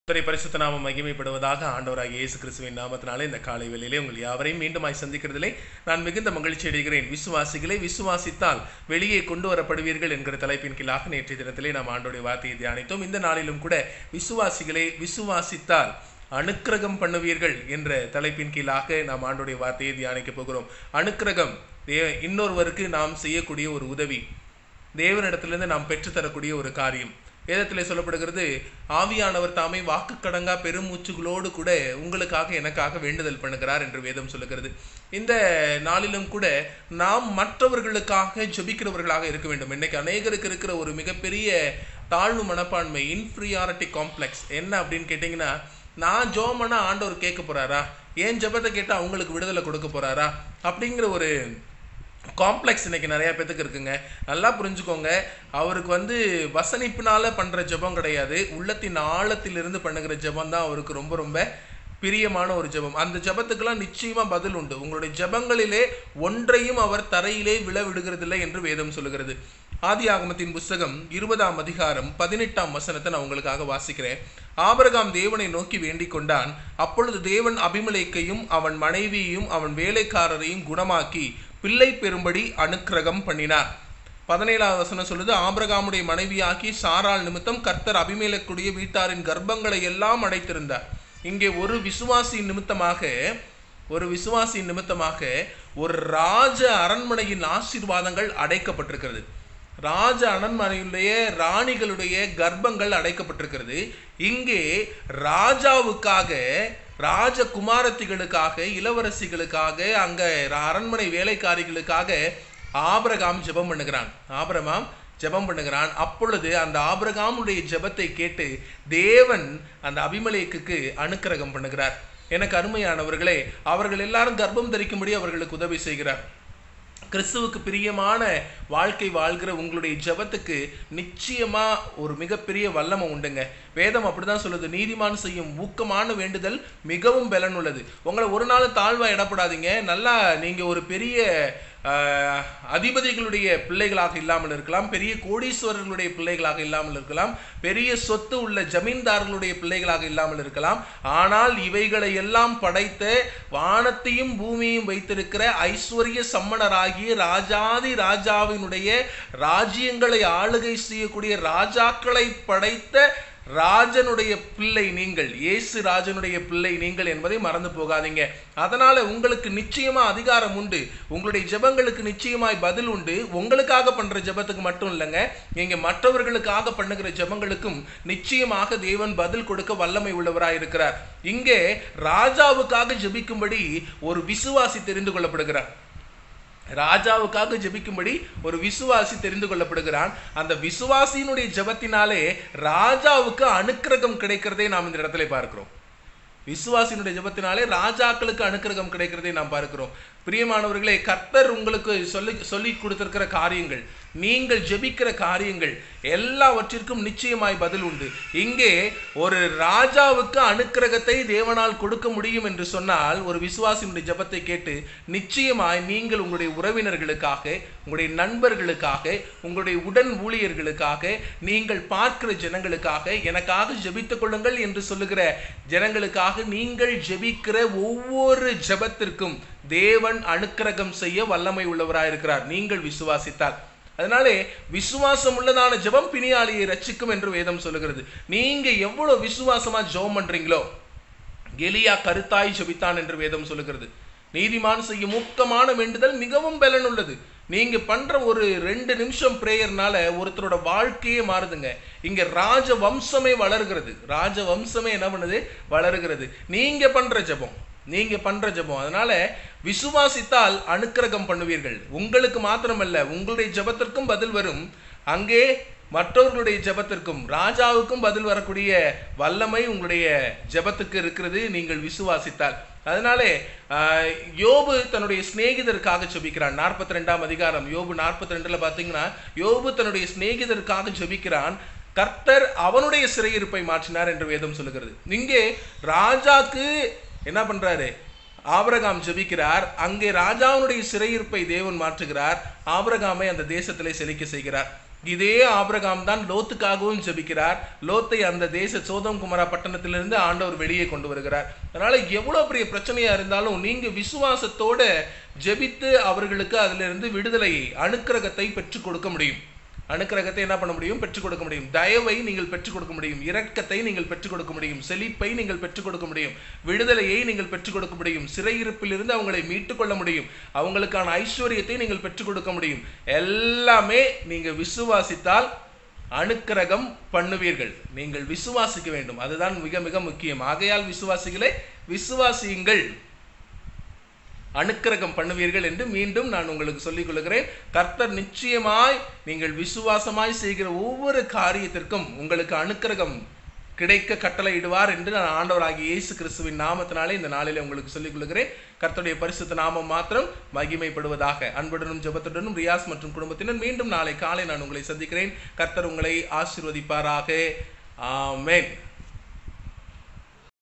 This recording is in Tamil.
துறை பரிசுத்த நாமம் மகிமைப்படுவதாக ஆண்டவராகிய இயேசு கிறிஸ்துவின் நாமத்தினாலே இந்த காலை வேளையிலே உங்கள் யாவரையும் மீண்டுமாய் சந்திக்கிறதிலே நான் மிகுந்த மகிழ்ச்சி அடைகிறேன் விசுவாசிகளை விசுவாசித்தால் வெளியே கொண்டு வரப்படுவீர்கள் என்கிற தலைப்பின் கீழாக நேற்றைய தினத்திலே நாம் ஆண்டோடைய வார்த்தையை தியானித்தோம் இந்த நாளிலும் கூட விசுவாசிகளை விசுவாசித்தால் அனுக்கிரகம் பண்ணுவீர்கள் என்ற தலைப்பின் கீழாக நாம் ஆண்டோடைய வார்த்தையை தியானிக்க போகிறோம் அனுக்கிரகம் தே- இன்னொருவருக்கு நாம் செய்யக்கூடிய ஒரு உதவி தேவனிடத்திலிருந்து நாம் பெற்றுத்தரக்கூடிய ஒரு காரியம் வேதத்திலே சொல்லப்படுகிறது ஆவியானவர் தாமே வாக்கு கடங்கா பெருமூச்சுகளோடு கூட உங்களுக்காக எனக்காக வேண்டுதல் பண்ணுகிறார் என்று வேதம் சொல்லுகிறது இந்த நாளிலும் கூட நாம் மற்றவர்களுக்காக ஜெபிக்கிறவர்களாக இருக்க வேண்டும் இன்னைக்கு அநேகருக்கு இருக்கிற ஒரு மிகப்பெரிய தாழ்வு மனப்பான்மை இன்ஃபீரியாரிட்டி காம்ப்ளெக்ஸ் என்ன அப்படின்னு கேட்டிங்கன்னா நான் ஜோமனா ஆண்டவர் கேட்க போறாரா ஏன் ஜெபத்தை கேட்டால் அவங்களுக்கு விடுதலை கொடுக்க போறாரா அப்படிங்கிற ஒரு காம்ப்ளெக்ஸ் இன்னைக்கு நிறைய பேத்துக்கு இருக்குங்க நல்லா புரிஞ்சுக்கோங்க அவருக்கு வந்து வசனிப்பினால பண்ற ஜெபம் கிடையாது உள்ளத்தின் ஆழத்திலிருந்து பண்ணுகிற ஜெபம் தான் அவருக்கு ரொம்ப ரொம்ப பிரியமான ஒரு ஜெபம் அந்த ஜெபத்துக்கெல்லாம் நிச்சயமா பதில் உண்டு உங்களுடைய ஜெபங்களிலே ஒன்றையும் அவர் தரையிலே விழ விடுகிறதில்லை என்று வேதம் சொல்லுகிறது ஆதி ஆகமத்தின் புஸ்தகம் இருபதாம் அதிகாரம் பதினெட்டாம் வசனத்தை நான் உங்களுக்காக வாசிக்கிறேன் ஆபிரகாம் தேவனை நோக்கி வேண்டிக் கொண்டான் அப்பொழுது தேவன் அபிமலேக்கையும் அவன் மனைவியையும் அவன் வேலைக்காரரையும் குணமாக்கி பிள்ளை பெறும்படி அனுக்கிரகம் பண்ணினார் பதினேழாவது வசனம் சொல்லுது ஆபிரகாமுடைய மனைவியாக்கி சாராள் நிமித்தம் கர்த்தர் அபிமேலக்குடைய வீட்டாரின் கர்ப்பங்களை எல்லாம் அடைத்திருந்தார் இங்கே ஒரு விசுவாசி நிமித்தமாக ஒரு விசுவாசி நிமித்தமாக ஒரு ராஜ அரண்மனையின் ஆசீர்வாதங்கள் அடைக்கப்பட்டிருக்கிறது ராஜ அரண்மனையுடைய ராணிகளுடைய கர்ப்பங்கள் அடைக்கப்பட்டிருக்கிறது இங்கே ராஜாவுக்காக ராஜகுமாரத்திகளுக்காக இளவரசிகளுக்காக அங்க அரண்மனை வேலைக்காரிகளுக்காக ஆபிரகாம் ஜெபம் பண்ணுகிறான் ஆபிரகாம் ஜெபம் பண்ணுகிறான் அப்பொழுது அந்த ஆபிரகாமுடைய ஜெபத்தை கேட்டு தேவன் அந்த அபிமலேக்குக்கு அனுக்கிரகம் பண்ணுகிறார் எனக்கு அருமையானவர்களே அவர்கள் எல்லாரும் கர்ப்பம் தரிக்கும்படி அவர்களுக்கு உதவி செய்கிறார் கிறிஸ்துவுக்கு பிரியமான வாழ்க்கை வாழ்கிற உங்களுடைய ஜெபத்துக்கு நிச்சயமா ஒரு மிகப்பெரிய வல்லமை உண்டுங்க வேதம் அப்படிதான் சொல்லுது நீதிமான் செய்யும் ஊக்கமான வேண்டுதல் மிகவும் பலன் உள்ளது உங்களை ஒரு நாள் தாழ்வா இடப்படாதீங்க நல்லா நீங்க ஒரு பெரிய ஆஹ், அதிபதிகளுடைய பிள்ளைகளாக இல்லாமல் இருக்கலாம் பெரிய கோடீஸ்வரர்களுடைய பிள்ளைகளாக இல்லாமல் இருக்கலாம் பெரிய சொத்து உள்ள ஜமீன்தார்களுடைய பிள்ளைகளாக இல்லாமல் இருக்கலாம் ஆனால் இவைகளை எல்லாம் படைத்த வானத்தையும் பூமியையும் வைத்திருக்கிற ஐஸ்வர்ய சம்மணராகிய ராஜாதி ராஜாவினுடைய ராஜ்யங்களை ஆளுகை செய்யக்கூடிய ராஜாக்களை படைத்த ராஜனுடைய பிள்ளை நீங்கள் இயேசு ராஜனுடைய பிள்ளை நீங்கள் என்பதை மறந்து போகாதீங்க அதனால உங்களுக்கு நிச்சயமா அதிகாரம் உண்டு உங்களுடைய ஜெபங்களுக்கு நிச்சயமாய் பதில் உண்டு உங்களுக்காக பண்ற ஜெபத்துக்கு மட்டும் இல்லைங்க நீங்க மற்றவர்களுக்காக பண்ணுகிற ஜெபங்களுக்கும் நிச்சயமாக தேவன் பதில் கொடுக்க வல்லமை உள்ளவராய் இருக்கிறார் இங்கே ராஜாவுக்காக ஜெபிக்கும்படி ஒரு விசுவாசி தெரிந்து கொள்ளப்படுகிறார் ராஜாவுக்காக ஜெபிக்கும்படி ஒரு விசுவாசி தெரிந்து கொள்ளப்படுகிறான் அந்த விசுவாசியினுடைய ஜெபத்தினாலே ராஜாவுக்கு அனுக்கிரகம் கிடைக்கிறதை நாம் இந்த இடத்துல பார்க்கிறோம் விசுவாசியினுடைய ஜெபத்தினாலே ராஜாக்களுக்கு அனுக்கிரகம் கிடைக்கிறதை நாம் பார்க்கிறோம் பிரியமானவர்களே கர்த்தர் உங்களுக்கு சொல்லி சொல்லி கொடுத்திருக்கிற காரியங்கள் நீங்கள் ஜெபிக்கிற காரியங்கள் எல்லாவற்றிற்கும் நிச்சயமாய் பதில் உண்டு இங்கே ஒரு ராஜாவுக்கு அனுக்கிரகத்தை தேவனால் கொடுக்க முடியும் என்று சொன்னால் ஒரு விசுவாசியினுடைய ஜெபத்தை கேட்டு நிச்சயமாய் நீங்கள் உங்களுடைய உறவினர்களுக்காக உங்களுடைய நண்பர்களுக்காக உங்களுடைய உடன் ஊழியர்களுக்காக நீங்கள் பார்க்கிற ஜனங்களுக்காக எனக்காக ஜெபித்துக் கொள்ளுங்கள் என்று சொல்லுகிற ஜனங்களுக்காக நீங்கள் ஜெபிக்கிற ஒவ்வொரு ஜெபத்திற்கும் தேவன் அனுக்கிரகம் செய்ய வல்லமை உள்ளவராயிருக்கிறார் நீங்கள் விசுவாசித்தால் அதனாலே விசுவாசம் உள்ளதான ஜெபம் பிணியாளியை ரட்சிக்கும் என்று வேதம் சொல்லுகிறது நீங்க எவ்வளவு விசுவாசமா ஜெபம் பண்றீங்களோ எலியா கருத்தாய் ஜெபித்தான் என்று வேதம் சொல்லுகிறது நீதிமான் செய்யும் ஊக்கமான வேண்டுதல் மிகவும் பலன் உள்ளது நீங்க பண்ற ஒரு ரெண்டு நிமிஷம் பிரேயர்னால ஒருத்தரோட வாழ்க்கையே மாறுதுங்க இங்க ராஜ வம்சமே வளர்கிறது ராஜ வம்சமே என்ன பண்ணுது வளருகிறது நீங்க பண்ற ஜெபம் நீங்க பண்ற ஜெபம் அதனால விசுவாசித்தால் அனுக்கிரகம் பண்ணுவீர்கள் உங்களுக்கு மாத்திரமல்ல உங்களுடைய ஜெபத்திற்கும் பதில் வரும் அங்கே மற்றவர்களுடைய ஜெபத்திற்கும் ராஜாவுக்கும் பதில் வரக்கூடிய வல்லமை உங்களுடைய ஜெபத்துக்கு இருக்கிறது நீங்கள் விசுவாசித்தால் அதனாலே ஆஹ், யோபு தன்னுடைய சிநேகிதருக்காக ஜெபிக்கிறான் நாற்பத்தி ரெண்டாம் அதிகாரம் யோபு நாற்பத்தி ரெண்டுல பாத்தீங்கன்னா யோபு தன்னுடைய சிநேகிதருக்காக ஜெபிக்கிறான் கர்த்தர் அவனுடைய சிறையிருப்பை மாற்றினார் என்று வேதம் சொல்லுகிறது இங்கே ராஜாக்கு என்ன பண்றாரு ஆபிரகாம் ஜெபிக்கிறார் அங்கே ராஜாவுடைய சிறையிருப்பை தேவன் மாற்றுகிறார் ஆபிரகாமை அந்த தேசத்திலே செழிக்க செய்கிறார் இதே ஆபிரகாம் தான் லோத்துக்காகவும் ஜெபிக்கிறார் லோத்தை அந்த தேச சோதம் குமரா பட்டணத்திலிருந்து ஆண்டவர் வெளியே கொண்டு வருகிறார் அதனால எவ்வளவு பெரிய பிரச்சனையா இருந்தாலும் நீங்க விசுவாசத்தோட ஜெபித்து அவர்களுக்கு அதிலிருந்து விடுதலையை அனுக்கிரகத்தை பெற்றுக் கொடுக்க முடியும் அனுக்கிரகத்தை என்ன பண்ண முடியும் பெற்றுக் கொடுக்க முடியும் தயவை நீங்கள் பெற்றுக் கொடுக்க முடியும் இரக்கத்தை நீங்கள் பெற்றுக் கொடுக்க முடியும் செழிப்பை நீங்கள் பெற்றுக் கொடுக்க முடியும் விடுதலையை நீங்கள் பெற்றுக் கொடுக்க முடியும் சிறையிருப்பிலிருந்து அவங்களை மீட்டுக் கொள்ள முடியும் அவங்களுக்கான ஐஸ்வர்யத்தை நீங்கள் பெற்றுக் கொடுக்க முடியும் எல்லாமே நீங்க விசுவாசித்தால் அனுக்கிரகம் பண்ணுவீர்கள் நீங்கள் விசுவாசிக்க வேண்டும் அதுதான் மிக மிக முக்கியம் ஆகையால் விசுவாசிகளை விசுவாசியுங்கள் அனுக்கிரகம் பண்ணுவீர்கள் என்று மீண்டும் நான் உங்களுக்கு சொல்லிக் கொள்கிறேன் கர்த்தர் நிச்சயமாய் நீங்கள் விசுவாசமாய் செய்கிற ஒவ்வொரு காரியத்திற்கும் உங்களுக்கு அனுக்கிரகம் கிடைக்க கட்டளையிடுவார் என்று நான் ஆண்டவராகிய இயேசு கிறிஸ்துவின் நாமத்தினாலே இந்த நாளிலே உங்களுக்கு சொல்லிக் கொள்கிறேன் கர்த்தருடைய பரிசுத்த நாமம் மாத்திரம் மகிமைப்படுவதாக அன்புடனும் ஜெபத்துடனும் ரியாஸ் மற்றும் குடும்பத்தினர் மீண்டும் நாளை காலை நான் உங்களை சந்திக்கிறேன் கர்த்தர் உங்களை ஆசீர்வதிப்பாராக ஆமென்